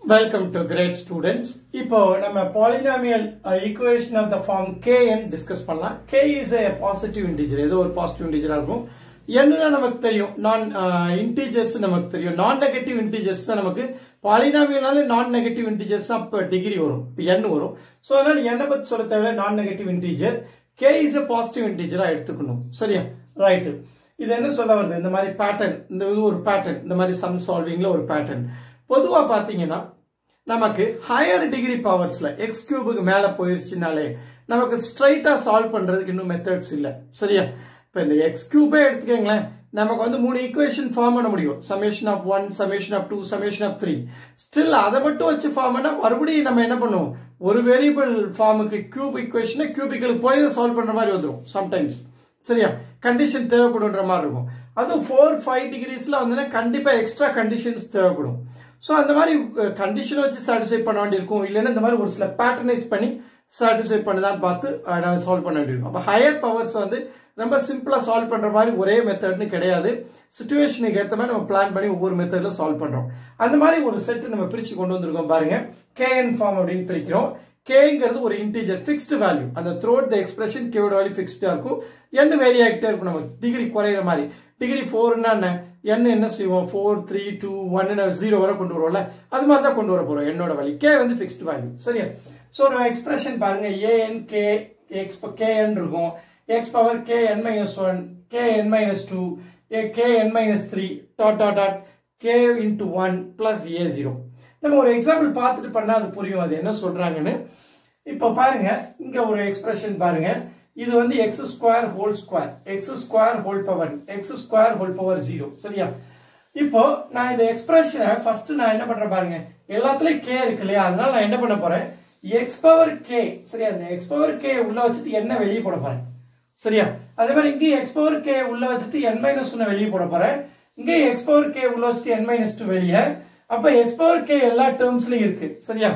welcome to great students இப்போ நம்ம polynomial equation of the form kn discuss பண்ணலாம் k is a positive integer ஏதோ ஒரு positive இன்டிஜரா இருக்கும் என்னன்னா நமக்கு தெரியும் நான் இன்டிஜர்ஸ் நமக்கு தெரியும் நான் நெகட்டிவ் இன்டிஜர்ஸ் தான் நமக்கு பாலினாமியல்னால நான் நெகட்டிவ் இன்டிஜர்ஸ் தான் இப்போ டிகிரி வரும் இப்போ n வரும் ஸோ அதனால n பத்தி சொல்ல தேவையில்ல நான் negative integer k is a positive இன்டிஜரா எடுத்துக்கணும் சரியா ரைட்டு இது என்ன சொல்ல வருது இந்த மாதிரி பேட்டர்ன் இந்த இது ஒரு பேட்டர்ன் இந்த மாதிரி சம் சால்விங்ல ஒரு பேட்டர்ன் பொதுவா பாத்தீங்கன்னா நமக்கு ஹையர் டிகிரி பவர்ஸ்ல எக்ஸ் கியூபுக்கு மேல போயிருச்சுனாலே நமக்கு ஸ்ட்ரைட்டா சால்வ் பண்றதுக்கு இன்னும் மெத்தட்ஸ் இல்ல சரியா இப்ப இந்த எக்ஸ் கியூபே எடுத்துக்கங்களேன் நமக்கு வந்து மூணு ஈக்குவேஷன் ஃபார்ம் பண்ண முடியும் summation of one summation of two summation of three still அதை மட்டும் வச்சு ஃபார்ம் பண்ணா மறுபடியும் நம்ம என்ன பண்ணுவோம் ஒரு வேரியபிள் ஃபார்முக்கு கியூப் ஈக்குவேஷனை கியூபிக்கலுக்கு போய் சால்வ் பண்ற மாதிரி வந்துடும் சம்டைம்ஸ் சரியா கண்டிஷன் தேவைப்படுன்ற மாதிரி இருக்கும் அதுவும் ஃபோர் ஃபைவ் டிகிரிஸ்ல வந்து கண்டிப்பா எக்ஸ்ட்ரா கண்டிஷன்ஸ் தேவைப்படும் ஸோ அந்த மாதிரி கண்டிஷனை வச்சு சாட்டிஸ்ஃபை பண்ண வேண்டியிருக்கும் இல்லைன்னா இந்த மாதிரி ஒரு சில பேட்டர்னைஸ் பண்ணி சாட்டிஸ்ஃபை பண்ணுதான்னு பார்த்து நாங்கள் சால்வ் பண்ண வேண்டியிருக்கும் அப்போ ஹையர் பவர்ஸ் வந்து ரொம்ப சிம்பிளாக சால்வ் பண்ணுற மாதிரி ஒரே மெத்தட்னு கிடையாது சுச்சுவேஷனுக்கு ஏற்ற மாதிரி நம்ம பிளான் பண்ணி ஒவ்வொரு மெத்தடில் சால்வ் பண்ணுறோம் அந்த மாதிரி ஒரு செட்டு நம்ம பிரித்து கொண்டு வந்திருக்கோம் பாருங்க கேஎன் ஃபார்ம் அப்படின்னு பிரிக்கிறோம் கேங்கிறது ஒரு இன்டீஜர் ஃபிக்ஸ்டு வேல்யூ அந்த த்ரோட் த எக்ஸ்பிரஷன் கேவோட வேல்யூ ஃபிக்ஸ்டா இருக்கும் என் வேரி ஆகிட்டே இருக்கும் நம்ம டிகிரி குறையிற மாதிரி டிகிரி ஃபோர்னா என்ன என் என்ன செய்வோம் ஃபோர் த்ரீ டூ ஒன்னு ஜீரோ வரை கொண்டு வருவோம்ல அது மாதிரி தான் கொண்டு வர போறோம் என்னோட வேல்யூ கே வந்து ஃபிக்ஸ்டு வேல்யூ சரியா ஸோ ஒரு எக்ஸ்பிரஷன் பாருங்க ஏஎன் கே எக்ஸ் கேஎன் இருக்கும் x power k n minus one k n minus two k n minus three dot dot dot k into one plus a zero நம்ம ஒரு example பார்த்துட்டு பண்ணா அது புரியும் அது என்ன சொல்றாங்கன்னு இப்போ பாருங்க இங்க ஒரு எக்ஸ்பிரஷன் பாருங்க இது வந்து x square whole square x square whole power x square whole power zero சரியா இப்போ நான் இந்த எக்ஸ்பிரஷனை ஃபர்ஸ்ட் நான் என்ன பண்றேன் பாருங்க எல்லாத்துலயும் கே இருக்கு இல்லையா அதனால நான் என்ன பண்ண போறேன் எக்ஸ் பவர் கே சரியா இந்த எக்ஸ் பவர் கே உள்ள வச்சுட்டு என்ன வெளியே போட போறேன் சரியா அதே மாதிரி இங்கே எக்ஸ் பவர் கே உள்ள வச்சுட்டு என் மைனஸ் ஒன்னு வெளியே போட போறேன் இங்கே எக்ஸ் பவர் கே உள்ள வச்சுட்டு என் மைனஸ் டூ வெளியே அப்ப எக்ஸ் பவர் கே எல்லா டேர்ம்ஸ்லயும் இருக்கு சரியா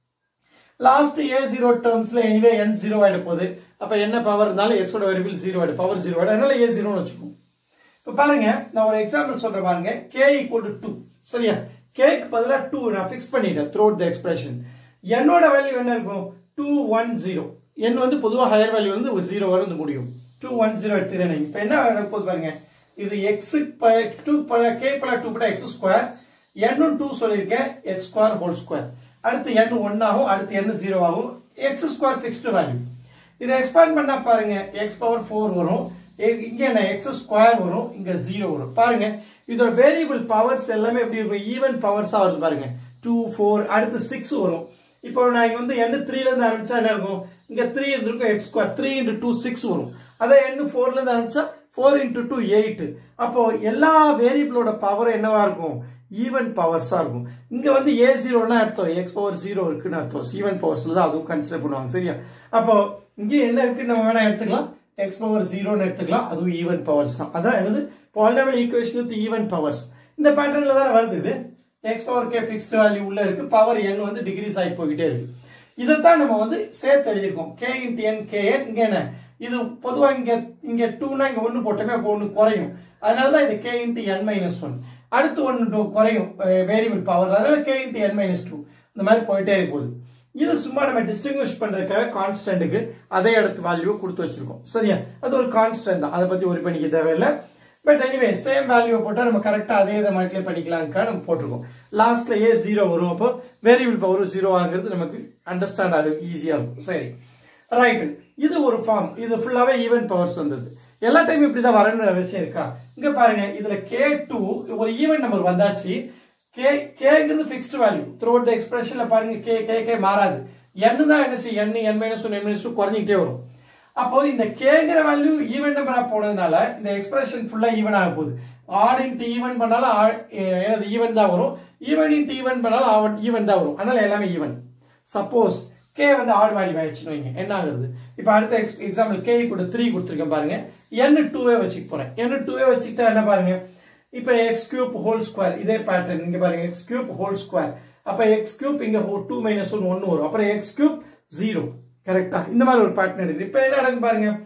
லாஸ்ட் ஏ ஜீரோ டேர்ம்ஸ்ல எனிவே என் ஜீரோ ஆயிட போகுது அப்ப என்ன பவர் இருந்தாலும் எக்ஸோட வேரியபிள் ஜீரோ ஆயிடும் பவர் ஜீரோ ஆயிடும் அதனால ஏ ஜீரோன்னு வச்சுக்கோம் இப்ப பாருங்க நான் ஒரு எக்ஸாம்பிள் சொல்றேன் பாருங்க கே ஈக்குவல் டு டூ சரியா கேக்கு பதிலாக டூ நான் ஃபிக்ஸ் பண்ணிட்டேன் த்ரூ த எக்ஸ்பிரஷன் என்னோட வேல்யூ என்ன இருக்கும் டூ ஒன் ஜீரோ என் வந்து பொதுவாக ஹையர் வேல்யூ வந்து ஒரு ஜீரோ வரை வந்து முடியும் டூ ஒன் ஜீரோ எடுத்துக்கிறேன் இப்ப என்ன போது பாருங்க இது எக்ஸ் டூ கே பல டூ பட எக்ஸ் ஸ்கொயர் என்னும் டூ சொல்லியிருக்கேன் எக்ஸ் ஸ்கொயர் ஹோல் ஸ்கொயர் அடுத்து என் ஒன் ஆகும் அடுத்து என் ஜீரோ ஆகும் எக்ஸ் ஸ்கொயர் ஃபிக்ஸ்டு வேல்யூ இதை எக்ஸ்பேண்ட் பண்ணா பாருங்க எக்ஸ் பவர் ஃபோர் வரும் இங்க என்ன எக்ஸ் ஸ்கொயர் வரும் இங்க ஜீரோ வரும் பாருங்க இதோட வேரியபிள் பவர்ஸ் எல்லாமே எப்படி இருக்கும் ஈவன் பவர்ஸா வருது பாருங்க டூ ஃபோர் அடுத்து சிக்ஸ் வரும் இப்போ நான் இங்க வந்து என் த்ரீல இருந்து ஆரம்பிச்சா என்ன இருக்கும் இங்க த்ரீ இருந்திருக்கும் x square three into two six வரும் அதே என் ஃபோர்ல இருந்து ஆரம்பிச்சா ஃபோர் இன்டு டூ எயிட் அப்போ எல்லா வேரியபிளோட பவர் என்னவா இருக்கும் ஈவன் பவர்ஸா இருக்கும் இங்க வந்து ஏ ஜீரோனா அர்த்தம் எக்ஸ் பவர் ஜீரோ இருக்குன்னு அர்த்தம் ஈவன் பவர்ஸ்ல தான் அதுவும் கன்சிடர் பண்ணுவாங்க சரியா அப்போ இங்க என்ன இருக்குன்னு நம்ம வேணா எடுத்துக்கலாம் எக்ஸ் பவர் ஜீரோன்னு எடுத்துக்கலாம் அதுவும் ஈவன் பவர்ஸ் தான் அதான் எழுது polynomial equation with even powers இந்த பேட்டர்ன்ல தானே வருது இது x power k fixed value உள்ள இருக்கு பவர் என் வந்து டிகிரிஸ் ஆகி போய்கிட்டே இருக்கு இதைத்தான் நம்ம வந்து சேர்த்து எழுதியிருக்கோம் k into n k n இங்க என்ன இது பொதுவாக இங்க இங்க டூனா இங்க ஒன்னு போட்டோமே அப்போ ஒன்னு குறையும் அதனாலதான் இது k into n minus one அடுத்து ஒன்று குறையும் வேரியபிள் பவர் அதனால k into n minus two இந்த மாதிரி போயிட்டே இருக்கும் இது சும்மா நம்ம டிஸ்டிங்விஷ் பண்றதுக்காக கான்ஸ்டன்ட்டுக்கு அதே இடத்து வேல்யூ கொடுத்து வச்சிருக்கோம் சரியா அது ஒரு கான்ஸ்டன்ட் தான் அதை பத்தி ஒரு பண்ணிக்க தேவையில்லை பட் எனிவே சேம் வேல்யூ போட்டா நம்ம கரெக்டா அதே இதை மல்டிப்ளை பண்ணிக்கலாம்க்கா நம்ம போட்டிருக்கோம் லாஸ்ட்ல ஏ ஜீரோ வரும் அப்போ வேரியபிள் பவர் ஜீரோ ஆகுறது நமக்கு அண்டர்ஸ்டாண்ட் ஆகுது ஈஸியா இருக்கும் சரி ரைட் இது ஒரு ஃபார்ம் இது ஃபுல்லாவே ஈவென்ட் பவர்ஸ் வந்தது எல்லா டைம் இப்படிதான் வரணும்னு அவசியம் இருக்கா இங்க பாருங்க இதுல கே டூ ஒரு ஈவென்ட் நம்பர் வந்தாச்சு கே கேங்கிறது ஃபிக்ஸ்டு வேல்யூ த்ரூ த எக்ஸ்பிரஷன்ல பாருங்க கே கே கே மாறாது என் தான் என்ன செய்யும் n n minus one n minus two குறைஞ்சிக்கிட்டே வரும் அப்போ இந்த கேங்கிற வேல்யூ ஈவென்ட் நம்பரா போனதுனால இந்த எக்ஸ்பிரஷன் ஃபுல்லா ஈவன் ஆக போகுது ஆட் இன்ட்டு ஈவன் பண்ணாலும் எனது ஈவன் தான் வரும் ஈவன் இன்ட்டு ஈவன் பண்ணாலும் ஈவன் தான் வரும் அதனால எல்லாமே ஈவன் சப்போஸ் கே வந்து ஆட் வேல்யூ ஆயிடுச்சுன்னு வைங்க என்ன ஆகுது இப்போ அடுத்த எக்ஸாம்பிள் கே கூட த்ரீ கொடுத்துருக்கேன் பாருங்க என் டூவே வச்சுக்க போறேன் என் டூவே வச்சுக்கிட்டா என்ன பாருங்க இப்போ எக்ஸ் கியூப் ஹோல் ஸ்கொயர் இதே பேட்டர்ன் இங்க பாருங்க எக்ஸ் கியூப் ஹோல் ஸ்கொயர் அப்ப எக்ஸ் கியூப் இங்க டூ மைனஸ் ஒன் ஒன்னு வரும் அப்புறம் எக்ஸ் கியூப் ஜீரோ கரெக்டா இந்த மாதிரி ஒரு பேட்டர்ன் இருக்கு இப்போ என்ன நடக்கும் பாருங்க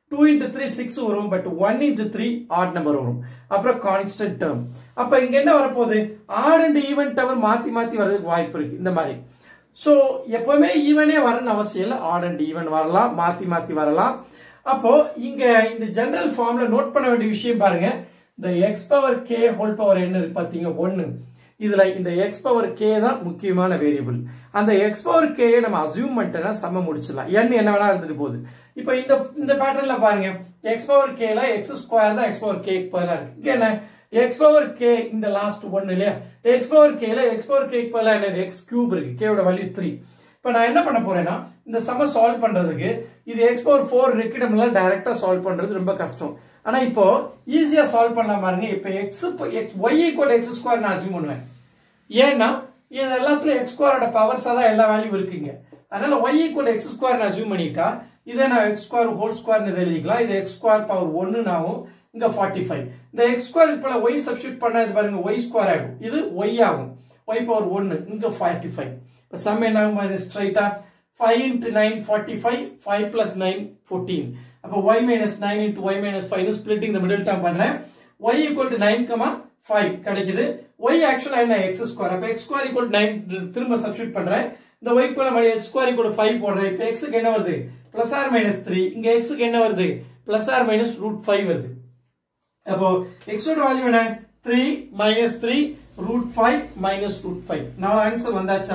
டூ இன்ட்டு த்ரீ சிக்ஸ் வரும் but one into three odd number வரும் அப்புறம் கான்ஸ்டன்ட் டேர்ம் அப்ப இங்க என்ன வரப்போகுது ஆட் அண்ட் ஈவன் டவர் மாத்தி மாத்தி வர்றதுக்கு வாய்ப்பு இருக்கு இந்த மாதிரி ஸோ எப்பவுமே ஈவனே வரணும்னு அவசியம் இல்லை ஆட் அண்ட் ஈவன் வரலாம் மாத்தி மாத்தி வரலாம் அப்போ இங்க இந்த ஜெனரல் ஃபார்ம்ல நோட் பண்ண வேண்டிய விஷயம் பாருங்க இந்த x power k whole power என்ன இருக்கு பாத்தீங்க ஒன்னு இதுல இந்த எக்ஸ் பவர் கே தான் முக்கியமான வேரியபிள் அந்த எக்ஸ் பவர் கே நம்ம அசியூம் பண்ணிட்டோம்னா சம முடிச்சிடலாம் n என்ன வேணா இருந்துட்டு போகுது இப்போ இந்த இந்த பேட்டர்ன்ல பாருங்க எக்ஸ் பவர் கேல எக்ஸ் ஸ்கொயர் தான் எக்ஸ் பவர் கே பதிலா இருக்கு இங்க என்ன எக்ஸ் பவர் கே இந்த லாஸ்ட் ஒன்னு இல்லையா எக்ஸ் பவர் கேல எக்ஸ் பவர் கே பதிலா என்ன எக்ஸ் கியூப் இருக்கு கேவோட வேல்யூ த்ரீ இப்போ நான் என்ன பண்ண போறேன்னா இந்த சம சால்வ் பண்றதுக்கு இது எக்ஸ் பவர் ஃபோர் இருக்கு நம்மளால டைரக்டா சால்வ் பண்றது ரொம்ப கஷ்டம் ஆனா இப்போ ஈஸியா சால்வ் பண்ணலாம் பாருங்க இப்போ x x y equal x square நான் அசியூம் பண்ணுவேன் ஏன்னா இது எல்லாத்துலயும் எக்ஸ் ஸ்கொயரோட பவர்ஸா தான் எல்லா வேல்யூ இருக்குங்க அதனால ஒய் ஈக்குவல் எக்ஸ் ஸ்கொயர் நான் அசியூம் பண்ணிட்டா இதை நான் எக்ஸ் ஸ்கொயர் ஹோல் ஸ்கொயர் எழுதிக்கலாம் இது எக்ஸ் ஸ்கொயர் பவர் ஒன்னு நாவும் இங்க ஃபார்ட்டி ஃபைவ் இந்த எக்ஸ் ஸ்கொயர் இப்போ ஒய் சப்ஸ்டியூட் பண்ண இது பாருங்க ஒய் ஸ்கொயர் ஆகும் இது ஒய் ஆகும் ஒய் பவர் ஒன்னு இங்க ஃபார்ட்டி ஃபைவ் இப்போ சம் என்ன ஆகும் பாருங்க ஸ்ட்ரைட்டா five into nine forty five five plus nine fourteen அப்போ y minus nine into y minus five splitting இந்த மிடில் டேர்ம் பண்றேன் y equal to nine comma five கிடைக்குது ஒய் ஆக்சுவலா என்ன எக்ஸ் ஸ்கொயர் அப்போ எக்ஸ் ஸ்கொயர் ஈக்குவல் நைன் திரும்ப substitute பண்றேன் இந்த ஒய் கூட மணி எக்ஸ் ஸ்கொயர் ஈக்குவல் ஃபைவ் போடுறேன் இப்போ எக்ஸுக்கு என்ன வருது பிளஸ் ஆர் மைனஸ் த்ரீ இங்க எக்ஸுக்கு என்ன வருது plus or minus root five வருது அப்போ எக்ஸோட வேல்யூ என்ன three minus three root five minus root five நாலு ஆன்சர் வந்தாச்சா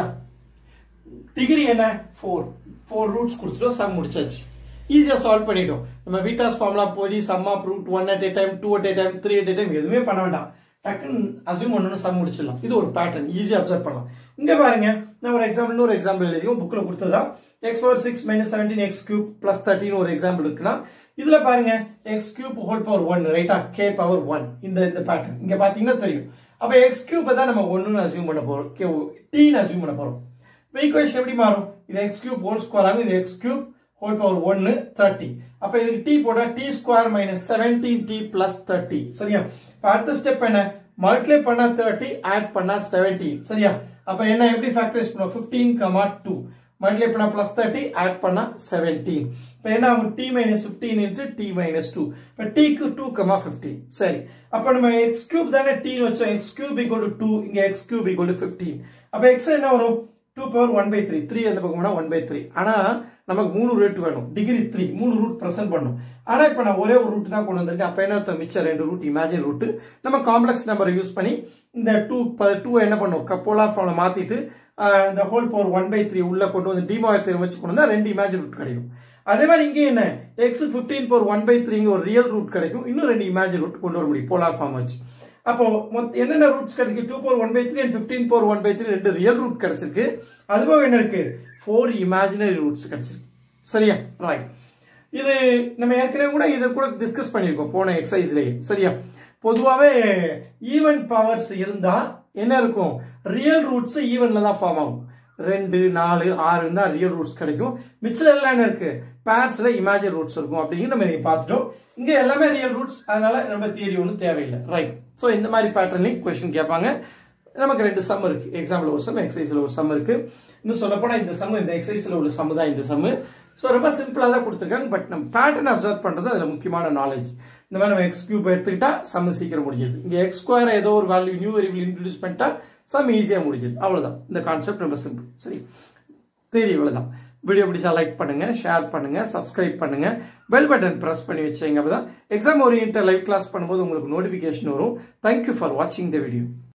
டிகிரி என்ன ஃபோர் ஃபோர் ரூட்ஸ் கொடுத்துட்டோம் சம் முடிச்சாச்சு ஈஸியாக சால்வ் பண்ணிட்டோம் நம்ம வீட்டாஸ் ஃபார்முலா போய் sum of root one at a time two at a time three at a time எதுவுமே பண்ண வேண்டாம் டக்குன்னு அசியூம் பண்ணணும் சம் முடிச்சிடலாம் இது ஒரு பேட்டர்ன் ஈஸியாக அப்சர்வ் பண்ணலாம் இங்க பாருங்க நான் ஒரு எக்ஸாம்பிள் இன்னொரு எக்ஸாம்பிள் எழுதியும் புக்கில் கொடுத்ததா x power six minus seventeen x cube plus thirteen ஒரு எக்ஸாம்பிள் இருக்குன்னா இதுல பாருங்க x cube whole power one ரைட்டா கே பவர் ஒன் இந்த இந்த பேட்டர்ன் இங்க பாத்தீங்கன்னா தெரியும் அப்ப எக்ஸ் கியூப் தான் நம்ம ஒன்னு அசியூம் பண்ண போறோம் கே டீன்னு அசியூம் பண்ண போறோம் ஈக்குவேஷன் எப்படி மாறும் இது எக்ஸ் கியூப் ஹோல் ஸ்கொயர் ஆகும் இது எக்ஸ் கியூப் ஹோல் பவர் ஒன்னு தேர்ட்டி அப்ப இதுக்கு டி போட்டா t square minus seventeen t plus thirty சரியா இப்ப அடுத்த ஸ்டெப் என்ன மல்டிப்ளை பண்ணா தேர்ட்டி ஆட் பண்ணா செவன்டீன் சரியா அப்ப என்ன எப்படி ஃபேக்டரைஸ் பண்ணுவோம் பிப்டீன் கமா டூ மல்டிப்ளை பண்ணா பிளஸ் தேர்ட்டி ஆட் பண்ணா செவன்டீன் இப்போ என்ன ஆகும் t minus fifteen into t minus two இப்போ டிக்கு டூ கமா ஃபிஃப்டீன் சரி அப்போ நம்ம எக்ஸ் கியூப் தானே டீன்னு வச்சோம் x cube equal to two இங்கே x cube equal to fifteen அப்போ எக்ஸ் என்ன வரும் two power one by three three அந்த பக்கம் ஒன் பை த்ரீ ஆனால் நமக்கு மூணு ரூட் வேணும் டிகிரி த்ரீ மூணு ரூட் ப்ரெசென்ட் பண்ணும் ஆனால் இப்போ நான் ஒரே ஒரு ரூட் தான் கொண்டு வந்திருக்கேன் அப்போ என்ன அர்த்தம் மிச்சம் ரெண்டு ரூட் இமேஜின் ரூட் நம்ம காம்ப்ளெக்ஸ் நம்பரை யூஸ் பண்ணி இந்த டூ டூ என்ன பண்ணுவோம் போலார் ஃபார்ம்ல மாத்திட்டு இந்த whole power one by three உள்ள கொண்டு வந்து டிமாயத்தை வச்சு கொண்டு வந்தா ரெண்டு இமேஜின் ரூட் கிடைக்கும் அதே மாதிரி இங்கே என்ன x fifteen power one by த்ரீங்க ஒரு ரியல் ரூட் கிடைக்கும் இன்னும் ரெண்டு இமேஜின் ரூட் கொண்டு வர முடியும் போலார் ஃபார்ம் வச்சு அப்போ என்னென்ன ரூட்ஸ் கிடைக்கும் two power one by three and fifteen power one by three ரெண்டு ரியல் ரூட் கிடைச்சிருக்கு அதுபோக என்ன இருக்கு ஃபோர் இமேஜினரி ரூட்ஸ் கிடைச்சிருக்கு சரியா ரைட் இது நம்ம ஏற்கனவே கூட இதை கூட டிஸ்கஸ் பண்ணியிருக்கோம் போன எக்ஸசைஸ்லேயே சரியா பொதுவாகவே ஈவன் பவர்ஸ் இருந்தா என்ன இருக்கும் ரியல் ரூட்ஸ் ஈவன்ல தான் ஃபார்ம் ஆகும் ரெண்டு நாலு ஆறு தான் ரியல் ரூட்ஸ் கிடைக்கும் மிச்சம் எல்லாம் என்ன இருக்கு பேர்ஸ்ல இமேஜின் ரூட்ஸ் இருக்கும் அப்படின்னு நம்ம இதை பார்த்துட்டோம் இங்க எல்லாமே ரியல் ரூட்ஸ் அதனால நம்ம தியரி ஒன்றும் தேவையில்லை ரைட் ஸோ இந்த மாதிரி பேட்டர்ன்லையும் கொஸ்டின் கேட்பாங்க நமக்கு ரெண்டு சம் இருக்கு எக்ஸாம்பிள் ஒரு சம் எக்ஸசைஸ்ல ஒரு சம் இருக்கு இன்னும் சொல்ல போனா இந்த சம் இந்த எக்ஸசைஸ்ல உள்ள சம் தான் இந்த சம் ஸோ ரொம்ப சிம்பிளா தான் கொடுத்துருக்காங்க பட் நம்ம பேட்டர்ன் அப்சர்வ் பண்றது அதுல முக்கியமான நாலேஜ் இந்த மாதிரி நம்ம எக்ஸ் கியூப் எடுத்துக்கிட்டா சம் சீக்கிரம் முடிஞ்சது இங்க எக்ஸ் ஸ்கொயர் ஏதோ ஒரு வேல்யூ நியூ வேரியபிள் இன்ட்ரடியூஸ் பண்ணிட்டா சம் ஈஸியா முடிஞ்சது அவ்வளவுதான் இந்த கான்செப்ட் ரொம்ப சிம்பிள் சரி தெரியும் இவ்வளவுதான் வீடியோ பிடிச்சா லைக் பண்ணுங்க ஷேர் பண்ணுங்க சப்ஸ்கிரைப் பண்ணுங்க பெல் பட்டன் பிரஸ் பண்ணி வச்சீங்க அப்பதான் எக்ஸாம் ஓரியன்ட் லைவ் கிளாஸ் பண்ணும்போது உங்களுக்கு நோட்டிபிகேஷன் வரும் தேங்க்யூ ஃபார் வாட்சிங் த வீடியோ